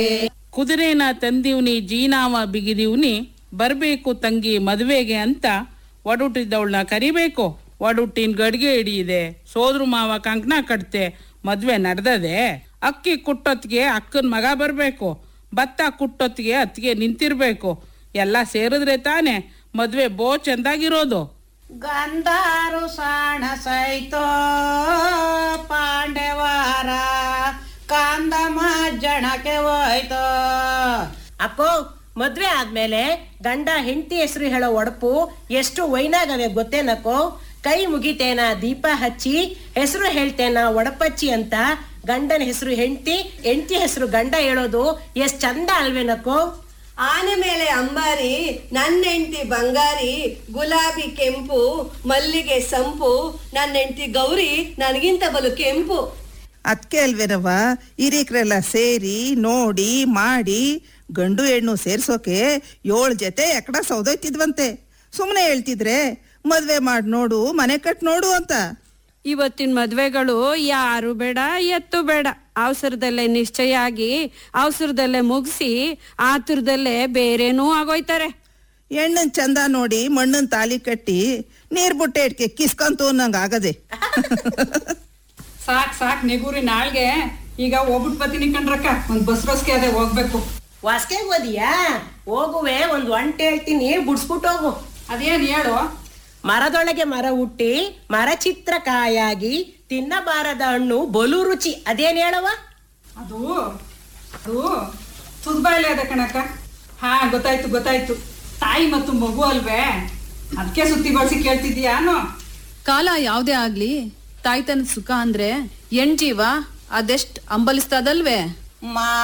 ಕುದುರೆನ ತಂದಿವ್ನಿ ಜೀನಾವ ಬಿಗಿದಿವ್ನಿ ಬರ್ಬೇಕು ತಂಗಿ ಮದುವೆಗೆ ಅಂತ ಒಡುಟ್ಟಿದ್ದವಳನ್ನ ಕರಿಬೇಕು ಒಡುಟ್ಟಿನ ಗಡ್ಗೆ ಹಿಡಿಯಿದೆ ಸೋದ್ರು ಮಾವ ಕಂಕಣ ಕಟ್ತೆ ಮದ್ವೆ ನಡ್ದದೆ ಅಕ್ಕಿ ಕುಟ್ಟೊತ್ತಿಗೆ ಅಕ್ಕನ ಮಗ ಬರ್ಬೇಕು ಭತ್ತ ಕುಟ್ಟೊತ್ತಿಗೆ ಅತ್ತಿಗೆ ನಿಂತಿರ್ಬೇಕು ಎಲ್ಲ ಸೇರಿದ್ರೆ ತಾನೆ ಮದ್ವೆ ಬೋ ಚಂದಾಗಿರೋದು ಗಂಧಾರು ಸಾಣ ಸೈತೋ ಪಾಂಡೆವಾರ ಕಾಂದಮ ಜಣಕ್ಕೆ ಹೋಯ್ತೋ ಅಕ್ಕೋ ಮದ್ವೆ ಆದ್ಮೇಲೆ ಗಂಡ ಹೆಂಡತಿ ಹೆಸರು ಹೇಳೋ ಒಡಪು ಎಷ್ಟು ವೈನಾಗವೆ ಗೊತ್ತೇನಕ್ಕೋ ಕೈ ಮುಗಿತೇನ ದೀಪ ಹಚ್ಚಿ ಹೆಸರು ಹೇಳ್ತೇನ ಒಡಪಚ್ಚಿ ಅಂತ ಗಂಡನ ಹೆಸರು ಹೆಂಡತಿ ಹೆಂಡತಿ ಹೆಸರು ಗಂಡ ಹೇಳೋದು ಎಷ್ಟ್ ಚಂದ ಅಲ್ವೇನಕ್ಕೋ ಆನೆ ಮೇಲೆ ಅಂಬಾರಿ ನನ್ನ ಹೆಂಡತಿ ಬಂಗಾರಿ ಗುಲಾಬಿ ಕೆಂಪು ಮಲ್ಲಿಗೆ ಸಂಪು ನನ್ನ ಹೆಂಡತಿ ಗೌರಿ ನನಗಿಂತ ಬಲು ಕೆಂಪು ಅದಕ್ಕೆ ಅಲ್ವೇನವ್ವ ಹಿರೀಕ್ರೆಲ್ಲ ಸೇರಿ ನೋಡಿ ಮಾಡಿ ಗಂಡು ಹೆಣ್ಣು ಸೇರ್ಸೋಕೆ ಏಳು ಜೊತೆ ಎಕಡ ಸೌದೋಯ್ತಿದ್ವಂತೆ ಸುಮ್ಮನೆ ಹೇಳ್ತಿದ್ರೆ ಮದ್ವೆ ಮಾಡಿ ನೋಡು ಮನೆ ಕಟ್ ನೋಡು ಅಂತ ಇವತ್ತಿನ ಮದ್ವೆಗಳು ಯಾರು ಬೇಡ ಎತ್ತು ಬೇಡ ಅವಸರದಲ್ಲೇ ನಿಶ್ಚಯ ಆಗಿ ಅವಸರದಲ್ಲೇ ಮುಗಿಸಿ ಆತುರದಲ್ಲೇ ಬೇರೇನೂ ಆಗೋಯ್ತಾರೆ ಹೆಣ್ಣನ್ ಚಂದ ನೋಡಿ ಮಣ್ಣನ್ ತಾಲಿ ಕಟ್ಟಿ ನೀರ್ ಬುಟ್ಟೆ ಇಟ್ಕೆ ಕಿಸ್ಕಂತು ಅನ್ನಂಗ ಆಗದೆ ಸಾಕ್ ಸಾಕ್ ನಿಗೂರಿ ನಾಳ್ಗೆ ಈಗ ಹೋಗ್ಬಿಟ್ ಬರ್ತೀನಿ ಕಣ್ರಕ್ಕ ಒಂದ್ ಬಸ್ ಬಸ್ಗೆ ಅದೇ ಹೋಗ್ಬೇಕು ವಾಸ್ಕೆ ಓದಿಯಾ ಹೋಗುವೆ ಒಂದ್ ಒಂಟೆ ಹೇಳ್ತೀನಿ ಬುಡ್ಸ್ಬಿಟ್ಟು ಹೋಗು ಅದೇನ್ ಹೇಳು ಮರದೊಳಗೆ ಮರ ಹುಟ್ಟಿ ಮರ ಚಿತ್ರಕಾಯಾಗಿ ತಿನ್ನಬಾರದ ಹಣ್ಣು ಬಲು ರುಚಿ ಅದೇನ್ ಹೇಳವ ಅದು ಅದು ತುದ್ಬಾಯ್ಲೆ ಅದ ಕಣಕ್ಕ ಹಾ ಗೊತ್ತಾಯ್ತು ಗೊತ್ತಾಯ್ತು ತಾಯಿ ಮತ್ತು ಮಗು ಅಲ್ವೇ ಅದಕ್ಕೆ ಸುತ್ತಿ ಬಳಸಿ ಕೇಳ್ತಿದ್ಯಾನು ಕಾಲ ಯಾವುದೇ ಆಗ್ಲಿ ತಾಯ್ತನದ ಸುಖ ಅಂದ್ರೆ ಹೆಣ್ ಜೀವ ಅದೆಷ್ಟ್ ಅಂಬಲಿಸ್ತದಲ್ವೇ ಮಾ